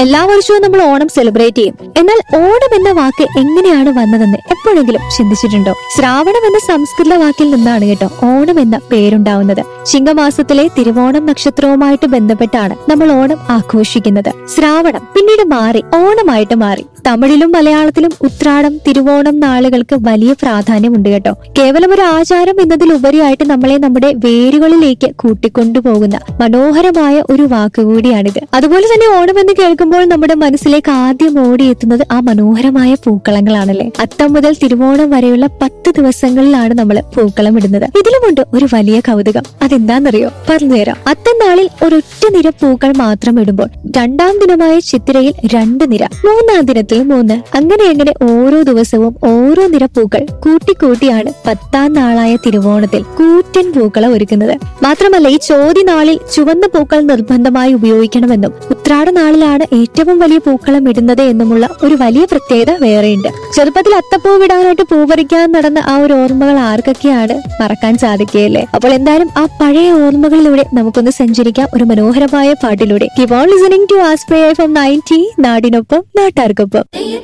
എല്ലാ വർഷവും നമ്മൾ ഓണം സെലിബ്രേറ്റ് ചെയ്യും എന്നാൽ ഓണം എന്ന വാക്ക് എങ്ങനെയാണ് വന്നതെന്ന് എപ്പോഴെങ്കിലും ചിന്തിച്ചിട്ടുണ്ടോ ശ്രാവണം എന്ന സംസ്കൃത വാക്കിൽ നിന്നാണ് കേട്ടോ ഓണം എന്ന പേരുണ്ടാവുന്നത് ചിങ്ങമാസത്തിലെ തിരുവോണം നക്ഷത്രവുമായിട്ട് ബന്ധപ്പെട്ടാണ് നമ്മൾ ഓണം ആഘോഷിക്കുന്നത് ശ്രാവണം പിന്നീട് മാറി ഓണമായിട്ട് മാറി തമിഴിലും മലയാളത്തിലും ഉത്രാടം തിരുവോണം നാളുകൾക്ക് വലിയ പ്രാധാന്യമുണ്ട് കേട്ടോ കേവലം ഒരു ആചാരം എന്നതിലുപരിയായിട്ട് നമ്മളെ നമ്മുടെ വേരുകളിലേക്ക് കൂട്ടിക്കൊണ്ടുപോകുന്ന മനോഹരമായ ഒരു വാക്കുകൂടിയാണിത് അതുപോലെ തന്നെ ഓണം എന്ന് കേൾക്കുമ്പോൾ നമ്മുടെ മനസ്സിലേക്ക് ആദ്യം ഓടിയെത്തുന്നത് ആ മനോഹരമായ പൂക്കളങ്ങളാണല്ലേ അത്തം മുതൽ തിരുവോണം വരെയുള്ള പത്ത് ദിവസങ്ങളിലാണ് നമ്മൾ പൂക്കളം ഇടുന്നത് ഇതിലുമുണ്ട് ഒരു വലിയ കൗതുകം അതെന്താണെന്നറിയോ പറഞ്ഞു തരാം അത്തം നാളിൽ ഒരൊറ്റ നിര പൂക്കൾ മാത്രം ഇടുമ്പോൾ രണ്ടാം ദിനമായ ചിത്തിരയിൽ രണ്ട് നിര മൂന്നാം ദിനത്തിൽ മൂന്ന് അങ്ങനെ അങ്ങനെ ഓരോ ദിവസവും ഓരോ നിര പൂക്കൾ കൂട്ടിക്കൂട്ടിയാണ് പത്താം നാളായ തിരുവോണത്തിൽ കൂറ്റൻ പൂക്കളം ഒരുക്കുന്നത് മാത്രമല്ല ഈ ചോതി നാളിൽ ചുവന്ന പൂക്കൾ നിർബന്ധമായി ഉപയോഗിക്കണമെന്നും ഉത്രാട നാളിലാണ് ഏറ്റവും വലിയ പൂക്കളം ഇടുന്നത് എന്നുമുള്ള ഒരു വലിയ പ്രത്യേകത വേറെയുണ്ട് ചെറുപ്പത്തിൽ അത്തപ്പൂ വിടാനായിട്ട് പൂ പറിക്കാൻ നടന്ന ആ ഒരു ഓർമ്മകൾ ആർക്കൊക്കെയാണ് മറക്കാൻ സാധിക്കുകയല്ലേ അപ്പോൾ എന്തായാലും ആ പഴയ ഓർമ്മകളിലൂടെ നമുക്കൊന്ന് സഞ്ചരിക്കാം ഒരു മനോഹരമായ പാട്ടിലൂടെ കീപ് ഓൺ ലിസണിംഗ് ടു ആസ്പ്രേ ഫ്രം നയൻറ്റി നാടിനൊപ്പം നാട്ടാർക്കൊപ്പം